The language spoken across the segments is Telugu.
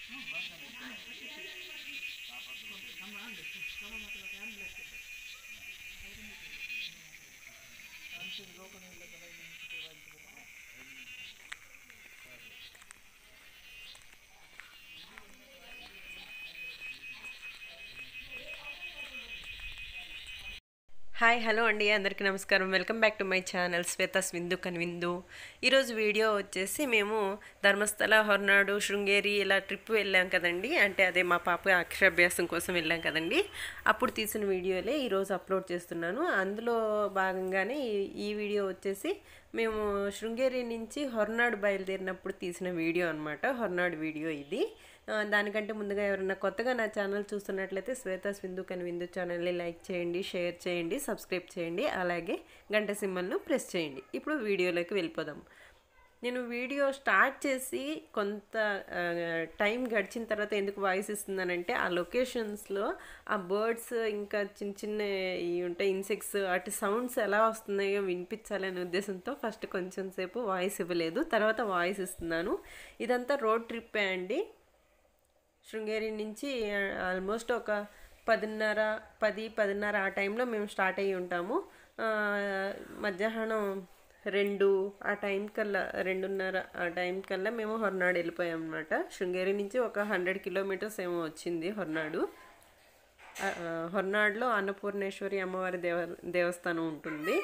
హాయ్ హలో అండి అందరికీ నమస్కారం welcome back to my channel Shweta's Vindu Kanvindu ఈరోజు వీడియో వచ్చేసి మేము ధర్మస్థల హొర్నాడు శృంగేరి ఇలా ట్రిప్ వెళ్ళాం కదండి అంటే అదే మా పాప అక్షరాభ్యాసం కోసం వెళ్ళాం కదండి అప్పుడు తీసిన వీడియోలే ఈరోజు అప్లోడ్ చేస్తున్నాను అందులో భాగంగానే ఈ- ఈ వీడియో వచ్చేసి మేము శృంగేరి నుంచి హొర్నాడు బయలుదేరినప్పుడు తీసిన వీడియో అనమాట హొర్నాడు వీడియో ఇది ఆ, దానికంటే ముందుగా ఎవరైనా కొత్తగా నా ఛానల్ చూస్తున్నట్లయితే శ్వేత విందు కని విందు ఛానల్ని లైక్ చేయండి షేర్ చేయండి సబ్స్క్రైబ్ చేయండి అలాగే గంట సింబల్ను ప్రెస్ చేయండి ఇప్పుడు వీడియోలోకి వెళ్ళిపోదాం నేను వీడియో స్టార్ట్ చేసి కొంత ఆ, టైం గడిచిన తర్వాత ఎందుకు వాయిస్ ఇస్తున్నానంటే ఆ లొకేషన్స్లో ఆ బర్డ్స్ ఇంకా చిన్న చిన్న ఇవి ఉంటాయి ఇన్సెక్ట్స్ వాటి సౌండ్స్ ఎలా వస్తున్నాయో వినిపించాలనే ఉద్దేశంతో ఫస్ట్ కొంచెం సేపు వాయిస్ ఇవ్వలేదు తర్వాత వాయిస్ ఇస్తున్నాను ఇదంతా రోడ్ ట్రిప్పే అండి శృంగేరి నుంచి ఆల్మోస్ట్ ఒక పదిన్నర పది పదిన్నర ఆ టైంలో మేము స్టార్ట్ అయ్యి ఉంటాము ఆ, మధ్యాహ్నం రెండు ఆ టైం కల్లా రెండున్నర ఆ టైం కల్లా మేము హొర్నాడు వెళ్ళిపోయాం అనమాట శృంగేరి నుంచి ఒక హండ్రెడ్ కిలోమీటర్స్ ఏమో వచ్చింది హొర్నాడు ఆ, ఆ, హొర్నాడులో అన్నపూర్ణేశ్వరి అమ్మవారి దేవ దేవస్థానం ఉంటుంది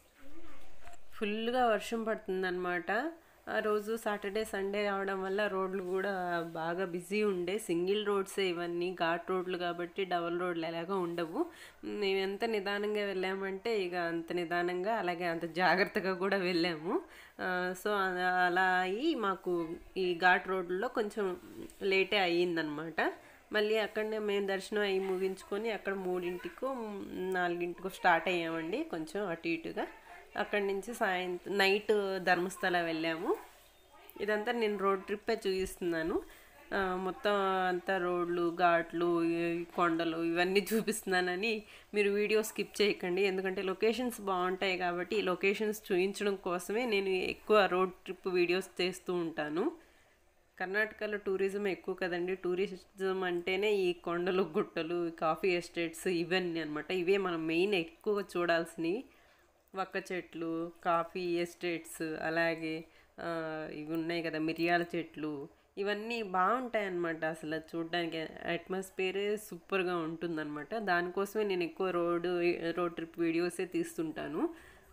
ఫుల్గా వర్షం పడుతుందన్నమాట ఆ రోజు సాటర్డే సండే అవడం వల్ల రోడ్లు కూడా బాగా బిజీ ఉండే సింగిల్ రోడ్సే ఇవన్నీ ఘాట్ రోడ్లు కాబట్టి డబల్ రోడ్లు ఎలాగో ఉండవు మేము ఎంత నిదానంగా వెళ్ళామంటే ఇక అంత నిదానంగా అలాగే అంత జాగ్రత్తగా కూడా వెళ్ళాము ఆ, సో అలా- అలా అయ్యి మాకు ఈ ఘాట్ రోడ్లలో కొంచెం లేటే అయ్యిందనమాట మళ్ళీ అక్కడనే మేము దర్శనం అయ్యి ముగించుకొని అక్కడ మూడింటికో నాలుగింటికో స్టార్ట్ అయ్యామండి కొంచెం అటు ఇటుగా అక్కడి నుంచి సాయంత్రం నైట్ ధర్మస్థల వెళ్ళాము ఇదంతా నేను రోడ్ ట్రిప్పే చూపిస్తున్నాను ఆ, మొత్తం అంతా రోడ్లు ఘాట్లు ఈ కొండలు ఇవన్నీ చూపిస్తున్నానని మీరు వీడియో స్కిప్ చేయకండి ఎందుకంటే లొకేషన్స్ బాగుంటాయి కాబట్టి ఈ లొకేషన్స్ చూపించడం కోసమే నేను ఎక్కువ రోడ్ ట్రిప్ వీడియోస్ చేస్తూ ఉంటాను కర్ణాటకలో టూరిజం ఎక్కువ కదండి టూరిజం అంటేనే ఈ కొండలు గుట్టలు ఈ కాఫీ ఎస్టేట్స్ ఇవన్నీ అనమాట ఇవే మనం మెయిన్ ఎక్కువ చూడాల్సినవి వక్క చెట్లు కాఫీ ఎస్టేట్స్ అలాగే ఆ, ఇవి ఉన్నాయి కదా మిరియాల చెట్లు ఇవన్నీ బాగుంటాయి అన్నమాట అసలు చూడడానికి అట్మాస్ఫియరే సూపర్గా ఉంటుందన్నమాట దానికోసమే నేను ఎక్కువ రోడ్ రోడ్ ట్రిప్ వీడియోసే తీస్తుంటాను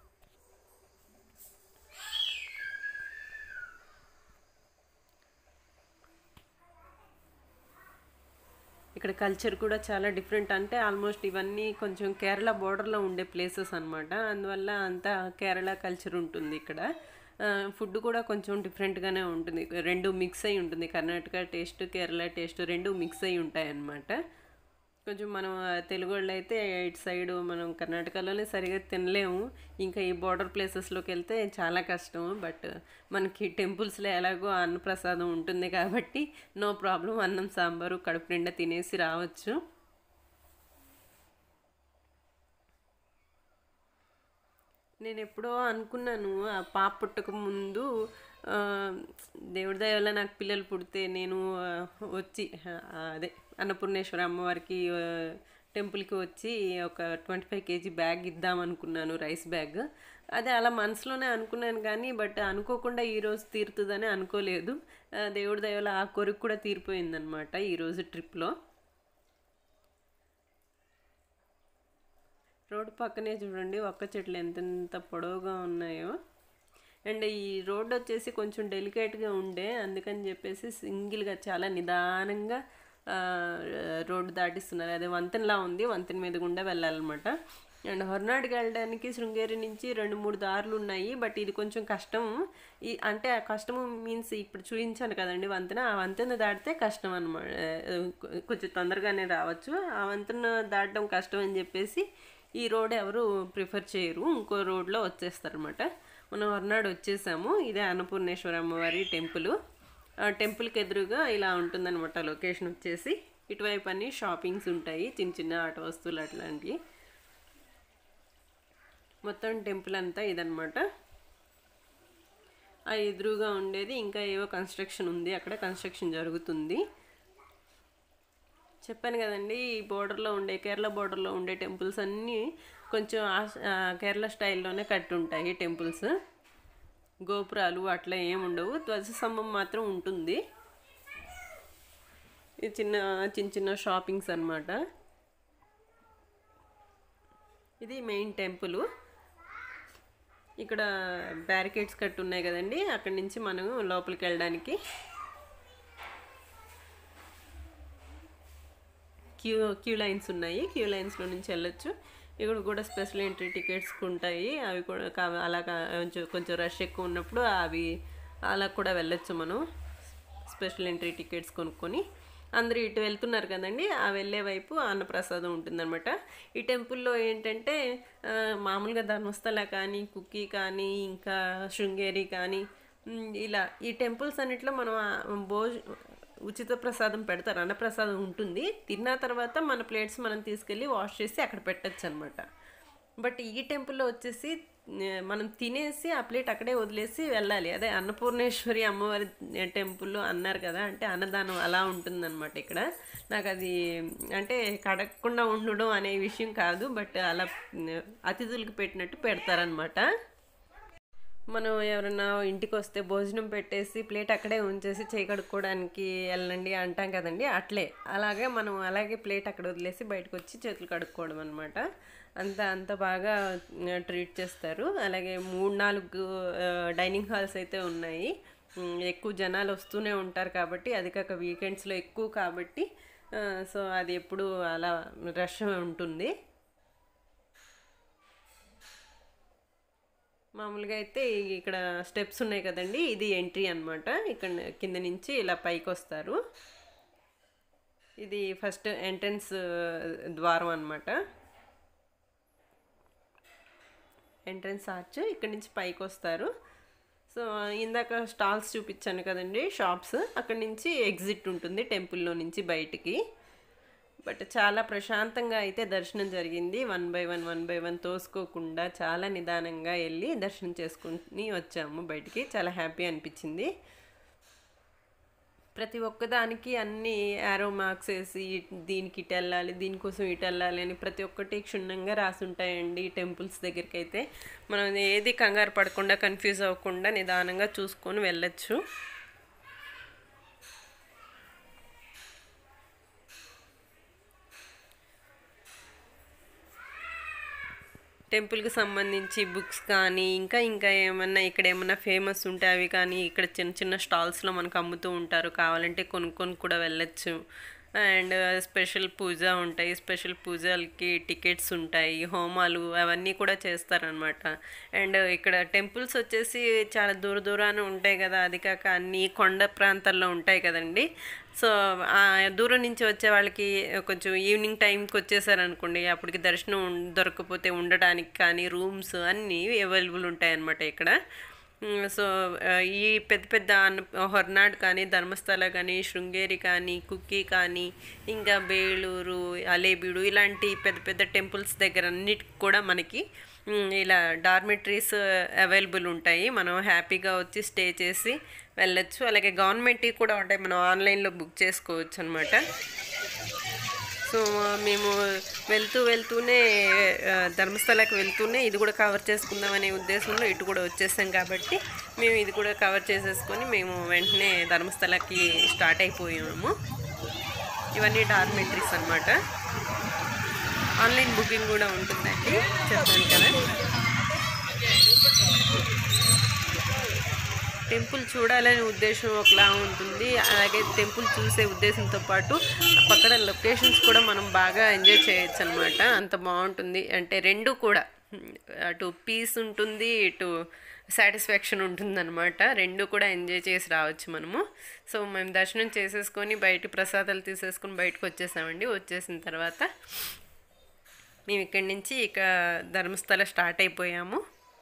ఇక్కడ కల్చర్ కూడా చాలా డిఫరెంట్ అంటే ఆల్మోస్ట్ ఇవన్నీ కొంచెం కేరళ బోర్డర్లో ఉండే ప్లేసెస్ అన్నమాట అందువల్ల అంతా కేరళ కల్చర్ ఉంటుంది ఇక్కడ ఫుడ్ కూడా కొంచెం డిఫరెంట్గానే ఉంటుంది రెండు మిక్స్ అయి ఉంటుంది కర్ణాటక టేస్ట్ కేరళ టేస్ట్ రెండు మిక్స్ అయి ఉంటాయి అన్నమాట కొంచెం మనం ఆ, తెలుగు వాళ్ళు అయితే ఇటు సైడ్ మనం కర్ణాటకలోనే సరిగా తినలేము ఇంకా ఈ బార్డర్ ప్లేసెస్లోకి వెళ్తే చాలా కష్టం బట్ మనకి టెంపుల్స్లో ఎలాగో అన్నప్రసాదం ఉంటుంది కాబట్టి నో ప్రాబ్లం అన్నం సాంబారు కడుపు నిండా తినేసి రావచ్చు నేను ఎప్పుడో అనుకున్నాను ఆ పాప పుట్టక ముందు ఆ, దేవుడి దయ వల్ల నాకు పిల్లలు పుడితే నేను ఆ, వచ్చి ఆ, అదే అన్నపూర్ణేశ్వర అమ్మవారికి ఆ, టెంపుల్కి వచ్చి ఒక ట్వంటీ ఫైవ్ కేజీ బ్యాగ్ ఇద్దాం అనుకున్నాను రైస్ బ్యాగ్ అదే అలా మనసులోనే అనుకున్నాను కానీ బట్ అనుకోకుండా ఈరోజు తీరుతుందని అనుకోలేదు ఆ, దేవుడి దయ వల్ల ఆ కోరిక కూడా తీరిపోయిందనమాట ఈరోజు ట్రిప్లో రోడ్డు పక్కనే చూడండి ఒక్క చెట్లు ఎంతెంత పొడవుగా ఉన్నాయో అండ్ ఈ రోడ్ వచ్చేసి కొంచెం డెలికేట్గా ఉండే అందుకని చెప్పేసి సింగిల్గా చాలా నిదానంగా ఆ, రోడ్డు దాటిస్తున్నారు అదే వంతెనలా ఉంది వంతెన మీద గుండా వెళ్ళాలన్నమాట అండ్ హొర్నాడుకి వెళ్ళడానికి శృంగేరి నుంచి రెండు మూడు దారులు ఉన్నాయి బట్ ఇది కొంచెం కష్టం ఈ అంటే ఆ కష్టము మీన్స్ ఇప్పుడు చూపించాను కదండి వంతెన ఆ వంతెన దాటితే కష్టం అనమాట కొంచెం తొందరగానే రావచ్చు ఆ వంతెన దాటడం కష్టం అని చెప్పేసి ఈ రోడ్ ఎవరు ప్రిఫర్ చేయరు ఇంకో రోడ్లో వచ్చేస్తారనమాట మనం హొర్నాడు వచ్చేసాము ఇదే అన్నపూర్ణేశ్వర అమ్మవారి టెంపుల్ ఆ టెంపుల్కి ఎదురుగా ఇలా ఉంటుందన్నమాట లొకేషన్ వచ్చేసి ఇటువైపు అన్ని షాపింగ్స్ ఉంటాయి చిన్న చిన్న ఆట వస్తువులు అట్లాంటివి మొత్తం టెంపుల్ అంతా ఇదనమాట ఆ ఎదురుగా ఉండేది ఇంకా ఏవో కన్స్ట్రక్షన్ ఉంది అక్కడ కన్స్ట్రక్షన్ జరుగుతుంది చెప్పాను కదండి ఈ బోర్డర్లో ఉండే కేరళ బోర్డర్లో ఉండే టెంపుల్స్ అన్నీ కొంచెం ఆ- ఆ కేరళ స్టైల్లోనే కట్టి ఉంటాయి టెంపుల్స్ గోపురాలు అట్లా ఏమి ఉండవు ధ్వజ స్తంభం మాత్రం ఉంటుంది ఇది చిన్న చిన్న చిన్న షాపింగ్స్ అన్నమాట ఇది మెయిన్ టెంపుల్ ఇక్కడ బ్యారికేడ్స్ కట్టి ఉన్నాయి కదండి అక్కడి నుంచి మనం లోపలికి వెళ్ళడానికి క్యూ క్యూ లైన్స్ ఉన్నాయి క్యూ లైన్స్లో నుంచి వెళ్ళొచ్చు ఇక్కడ కూడా స్పెషల్ ఎంట్రీ టికెట్స్ ఉంటాయి అవి కూడా కా- అలా కా- కొంచెం కొంచెం రష్ ఎక్కువ ఉన్నప్పుడు అవి అలా కూడా వెళ్ళొచ్చు మనం స్పెషల్ ఎంట్రీ టికెట్స్ కొనుక్కొని అందరూ ఇటు వెళ్తున్నారు కదండి ఆ వెళ్ళే వైపు అన్నప్రసాదం ఉంటుందన్నమాట ఈ టెంపుల్లో ఏంటంటే ఆ, మామూలుగా ధర్మస్థల కానీ కుక్కీ కానీ ఇంకా శృంగేరి కానీ ఉమ్, ఇలా ఈ టెంపుల్స్ అన్నిట్లో మనం ఆ భోజ ఉచిత ప్రసాదం పెడతారు అన్నప్రసాదం ఉంటుంది తిన్న తర్వాత మన ప్లేట్స్ మనం తీసుకెళ్ళి వాష్ చేసి అక్కడ పెట్టచ్చు అనమాట బట్ ఈ టెంపుల్లో వచ్చేసి ఆ, మనం తినేసి ఆ ప్లేట్ అక్కడే వదిలేసి వెళ్ళాలి అదే అన్నపూర్ణేశ్వరి అమ్మవారి టెంపుల్ అన్నారు కదా అంటే అన్నదానం అలా ఉంటుందన్నమాట ఇక్కడ నాకు అది అంటే కడగకుండా ఉండడం అనే విషయం కాదు బట్ అలా ఆ, అతిథులకు పెట్టినట్టు పెడతారనమాట మనం ఎవరైనా ఇంటికి వస్తే భోజనం పెట్టేసి ప్లేట్ అక్కడే ఉంచేసి చేయి కడుక్కోవడానికి వెళ్ళండి అంటాం కదండి అట్లే అలాగే మనం అలాగే ప్లేట్ అక్కడ వదిలేసి బయటకు వచ్చి చేతులు కడుక్కోవడం అనమాట అంత అంత బాగా ట్రీట్ చేస్తారు అలాగే మూడు నాలుగు డైనింగ్ హాల్స్ అయితే ఉన్నాయి ఉమ్, ఎక్కువ జనాలు వస్తూనే ఉంటారు కాబట్టి అది కాక వీకెండ్స్లో ఎక్కువ కాబట్టి ఆ, సో అది ఎప్పుడు అలా రష్ ఉంటుంది మామూలుగా అయితే ఈ- ఇక్కడ స్టెప్స్ ఉన్నాయి కదండి ఇది ఎంట్రీ అన్నమాట ఇక్కడ కింద నుంచి ఇలా పైకి వస్తారు ఇది ఫస్ట్ ఎంట్రన్స్ ద్వారం అన్నమాట ఎంట్రన్స్ ఆర్చ్ ఇక్కడ నుంచి పైకి వస్తారు సో ఇందాక స్టాల్స్ చూపించాను కదండి షాప్స్ అక్కడ నుంచి ఎగ్జిట్ ఉంటుంది టెంపుల్లో నుంచి బయటికి బట్ చాలా ప్రశాంతంగా అయితే దర్శనం జరిగింది one by one one by one తోసుకోకుండా చాలా నిదానంగా వెళ్ళి దర్శనం చేసుకుని వచ్చాము బయటికి చాలా హ్యాపీ అనిపించింది ప్రతి ఒక్కదానికి అన్ని యారో మార్క్స్ వేసి దీనికి ఇటు వెళ్ళాలి దీనికోసం ఇటు వెళ్ళాలి అని ప్రతి ఒక్కటి క్షుణ్ణంగా రాసి ఉంటాయండి ఈ టెంపుల్స్ దగ్గరికి అయితే మనం ఏది కంగారు పడకుండా కన్ఫ్యూజ్ అవ్వకుండా నిదానంగా చూసుకొని వెళ్ళొచ్చు టెంపుల్కి సంబంధించి బుక్స్ కానీ ఇంకా ఇంకా ఏమన్నా ఇక్కడ ఏమన్నా ఫేమస్ ఉంటే అవి కానీ ఇక్కడ చిన్న చిన్న స్టాల్స్లో మనకు అమ్ముతూ ఉంటారు కావాలంటే కొనుక్కొని కూడా వెళ్ళొచ్చు అండ్ స్పెషల్ పూజ ఉంటాయి స్పెషల్ పూజలకి టికెట్స్ ఉంటాయి హోమాలు అవన్నీ కూడా చేస్తారనమాట అండ్ ఇక్కడ టెంపుల్స్ వచ్చేసి చాలా దూర దూరాన ఉంటాయి కదా అది కాక అన్ని కొండ ప్రాంతాల్లో ఉంటాయి కదండి సో ఆ దూరం నుంచి వచ్చే వాళ్ళకి కొంచెం ఈవినింగ్ టైంకి వచ్చేసారనుకోండి అప్పటికి దర్శనం ఉం- దొరకకపోతే ఉండడానికి కానీ రూమ్స్ అన్నీ అవైలబుల్ ఉంటాయన్నమాట ఇక్కడ ఉమ్, సో ఆ, ఈ పెద్ద పెద్ద అన్న హొర్నాడ్ కానీ ధర్మస్థల కానీ శృంగేరి కానీ కుక్కీ కానీ ఇంకా బేలూరు అలేబీడు ఇలాంటి పెద్ద పెద్ద టెంపుల్స్ దగ్గర అన్నిటికి కూడా మనకి ఉమ్, ఇలా డార్మెటరీస్ అవైలబుల్ ఉంటాయి మనం హ్యాపీగా వచ్చి స్టే చేసి వెళ్ళొచ్చు అలాగే గవర్నమెంట్వి కూడా ఉంటాయి మనం ఆన్లైన్లో బుక్ చేసుకోవచ్చు అనమాట సో మేము వెళ్తూ వెళ్తూనే ఆ, ధర్మస్థలకి వెళ్తూనే ఇది కూడా కవర్ చేసుకుందాం అనే ఉద్దేశంలో ఇటు కూడా వచ్చేసాం కాబట్టి మేము ఇది కూడా కవర్ చేసేసుకొని మేము వెంటనే ధర్మస్థలకి స్టార్ట్ అయిపోయాము ఇవన్నీ డార్మెంటరీస్ అన్నమాట ఆన్లైన్ బుకింగ్ కూడా ఉంటుందండి చెప్పాను కదా టెంపుల్ చూడాలనే ఉద్దేశం ఒకలా ఉంటుంది అలాగే టెంపుల్ చూసే ఉద్దేశంతో పాటు పక్కన లొకేషన్స్ కూడా మనం బాగా ఎంజాయ్ చేయొచ్చు అనమాట అంత బాగుంటుంది అంటే రెండు కూడా అటు పీస్ ఉంటుంది ఇటు సాటిస్ఫాక్షన్ ఉంటుందన్నమాట రెండు కూడా ఎంజాయ్ చేసి రావచ్చు మనము సో మేము దర్శనం చేసేసుకొని బయట ప్రసాదాలు తీసేసుకొని బయటకు వచ్చేసామండి వచ్చేసిన తర్వాత మేము ఇక్కడి నుంచి ఇక ధర్మస్థల స్టార్ట్ అయిపోయాము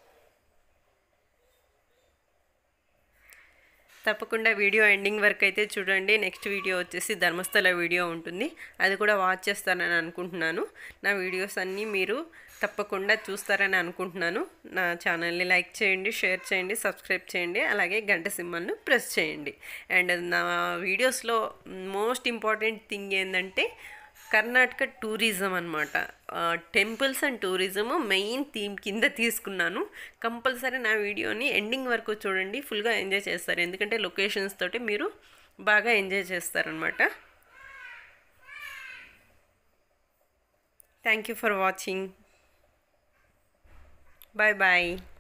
తప్పకుండా వీడియో ఎండింగ్ వరకు అయితే చూడండి నెక్స్ట్ వీడియో వచ్చేసి ధర్మస్థల వీడియో ఉంటుంది అది కూడా వాచ్ చేస్తానని అనుకుంటున్నాను నా వీడియోస్ అన్నీ మీరు తప్పకుండా చూస్తారని అనుకుంటున్నాను నా ఛానల్ని లైక్ చేయండి షేర్ చేయండి సబ్స్క్రైబ్ చేయండి అలాగే గంట సింబల్ను ప్రెస్ చేయండి అండ్ నా వీడియోస్లో మోస్ట్ ఇంపార్టెంట్ థింగ్ ఏంటంటే కర్ణాటక టూరిజం అనమాట temples and tourism main theme కింద తీసుకున్నాను కంపల్సరీ నా వీడియోని ఎండింగ్ వరకు చూడండి ఫుల్గా ఎంజాయ్ చేస్తారు ఎందుకంటే లొకేషన్స్ తోటి మీరు బాగా ఎంజాయ్ చేస్తారనమాట thank you for watching bye bye